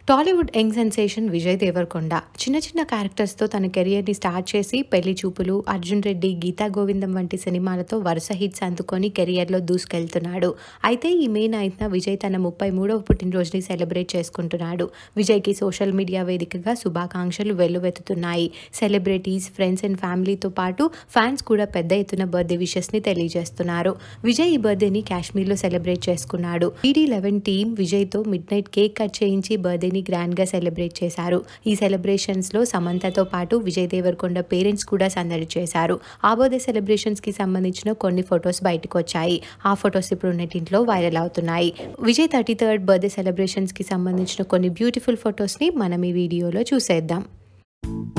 Tollywood young sensation Vijay Deverakonda చిన్న చిన్న క్యారెక్టర్స్తో తన కెరియర్ని స్టార్ట్ చేసి పెళ్లి చూపులు అర్జున్ రెడ్డి గీతా గోవిందం వంటి సినిమాలతో వరుస హిట్స్ అందుకొని కెరియర్లో దూసుకెళ్తున్నాడు అయితే ఈ మే నైన్త్న విజయ్ తన ముప్పై మూడవ పుట్టినరోజుని సెలబ్రేట్ చేసుకుంటున్నాడు విజయ్కి సోషల్ మీడియా వేదికగా శుభాకాంక్షలు వెల్లువెత్తుతున్నాయి సెలబ్రిటీస్ ఫ్రెండ్స్ అండ్ ఫ్యామిలీతో పాటు ఫ్యాన్స్ కూడా పెద్ద ఎత్తున బర్త్డే విషెస్ని తెలియజేస్తున్నారు విజయ్ ఈ బర్త్డేని కాశ్మీర్లో సెలబ్రేట్ చేసుకున్నాడు ఈడీ లెవెన్ టీమ్ విజయ్తో మిడ్ నైట్ కేక్ కట్ చేయించి బర్త్డేని గ్రాండ్గా సెలబ్రేట్ చేశారు ఈ సెలబ్రేషన్స్లో సమంతతో పాటు విజయ్ దేవరకొండ పేరెంట్స్ కూడా సందడి చేశారు ఆ బర్త్డే సెలబ్రేషన్స్కి సంబంధించిన కొన్ని ఫొటోస్ బయటకు వచ్చాయి ఆ ఫొటోస్ ఇప్పుడు నెట్టింట్లో వైరల్ అవుతున్నాయి విజయ్ థర్టీ థర్డ్ బర్త్డే సెలబ్రేషన్స్కి సంబంధించిన కొన్ని బ్యూటిఫుల్ ఫొటోస్ని మనం ఈ వీడియోలో చూసేద్దాం